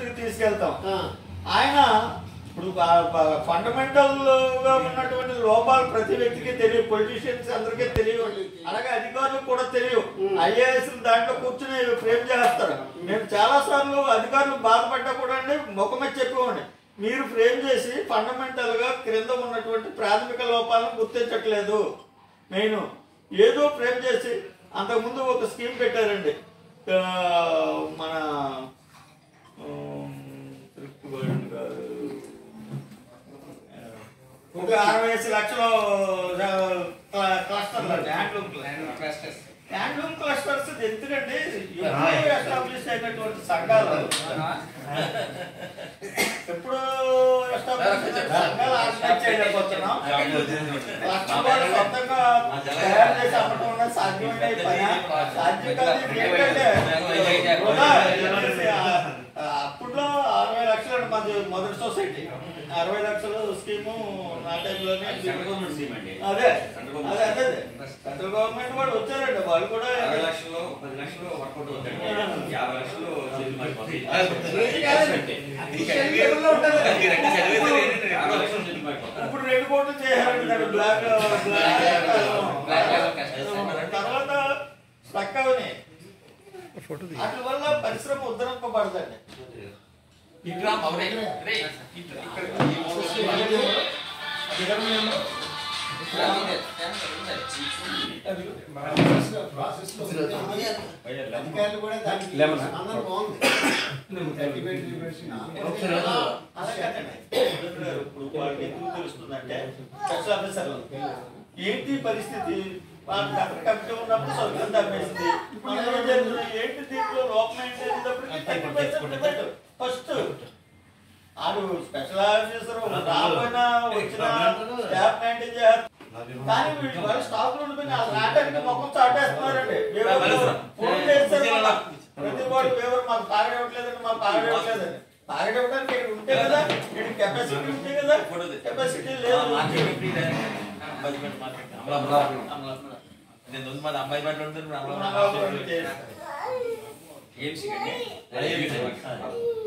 దృష్టికి తీసుకెళ్తాం ఆ, ఆయన ఇప్పుడు ఫండమెంటల్ గా ఉన్నటువంటి లోపాలు ప్రతి వ్యక్తికి తెలియదు పొలిటీషియన్స్ అందరికీ తెలియవు అలాగే అధికారులకు కూడా తెలియవు ఐఏఎస్ దాంట్లో కూర్చుని ఫ్రేమ్ చేస్తారు మేము చాలా సార్లు అధికారులు బాధపడ్డా కూడా అండి ముఖమే చెప్పేవాడిని మీరు ఫ్రేమ్ చేసి ఫండమెంటల్ గా క్రింద ఉన్నటువంటి ప్రాథమిక లోపాలను గుర్తించట్లేదు మెయిన్ ఏదో ఫ్రేమ్ చేసి అంతకుముందు ఒక స్కీమ్ పెట్టారండి ఆ, మన ఉమ్, తృప్తిగోల్డ్ గారు. ఒక అరవై ఐదు లక్షలు క్లస్టర్లు హ్యాండ్లూమ్ హ్యాండ్లూమ్ క్లస్టర్స్ ఎందుకండి ఎప్పుడో ఎస్టాబ్లిష్ అయినటువంటి సంఘాలు ఎప్పుడు ఎస్టాబ్లిష్ అయిన సంఘాలు ఆర్గనైజ్ చేయలేకపోతున్నాం క్లస్టర్ వాళ్ళు సొంతంగా తయారు చేసి అమ్మటం అనేది సాధ్యమైన పని సాధ్యం కాదు ఇది ఏంటంటే వృధా. ఇది ఆ- ఆ అప్పట్లో అరవై లక్షలు మాది మొదటి సొసైటీ అరవై లక్షలు స్కీము నా టైంలోనే సెంట్రల్ గవర్నమెంట్ స్కీమ్ అండి. అదే సెంట్రల్ అదే గవర్నమెంట్ అదే సెంట్రల్ గవర్నమెంట్ కూడా వచ్చారండి వాళ్ళు కూడా అరవై లక్షలు పది లక్షలు వర్కౌట్ అవుతాయి యాభై లక్షలు చేతులు మారిపోతాయి ఇది కాదండి. అఫీషియల్ లెవెల్లో ఉంటుంది. అది రెండు చదివేస్తే ఏంటంటే యాభై లక్షలు చేతులు మారిపోతాయి ఇప్పుడు రెండు కోట్లు చేయాలండి దాన్ని బ్లాక్ బ్లాక్ తర్వాత స్టక్ అవని వాటి వల్ల పరిశ్రమ ఉద్ధరింపబడదండి ఇట్లా అవునే రే ఇట్లా ఇక్కడ ఈ మూడు ప్రాసెస్ లో ఉంది. అధికారులు కూడా దానికి స్పందన బాగుంది Activate liberation. అలా కాదండి. ఇప్పుడు వాళ్ళకి ఎందుకు తెలుస్తుందంటే స్పెషల్ ఆఫీసర్లు ఏంటి పరిస్థితి వాళ్ళకి అక్కడ కమిటీ ఉన్నప్పుడు సౌకర్యం తప్పేసింది మనం ఏం జరుగుతుంది ఏంటి దీంట్లో లోపం ఏంటి అనేటప్పటికి థర్టీ పర్సెంట్ ఫస్ట్ ఆడు స్పెషల్ ఆఫీసర్ రాబోయినా వచ్చిన స్టాఫ్ మెయింటైన్ చేయాలి కానీ వీళ్ళు వాళ్ళ స్టాక్ లో ఉండిపోయిన వాళ్ళు రావడానికి మొక్కం చాటేస్తున్నారండి వేవర్ ఫోన్ చేస్తారు మళ్ళా. ప్రతి వాడు వేవర్ మాకు తాగడవట్లేదండి మాకు తాగడవట్లేదండి తాగడవడానికి ఇక్కడ ఉంటే కదా ఇక్కడ కెపాసిటీ ఉంటే కదా కెపాసిటీ లేదు market free budget market Amalapuram నేను ముందు మాది అమ్మాయి బట్టలు ఉంటుంది ఇప్పుడు అమలాపురం చేస్తారు. ఏం సిగండి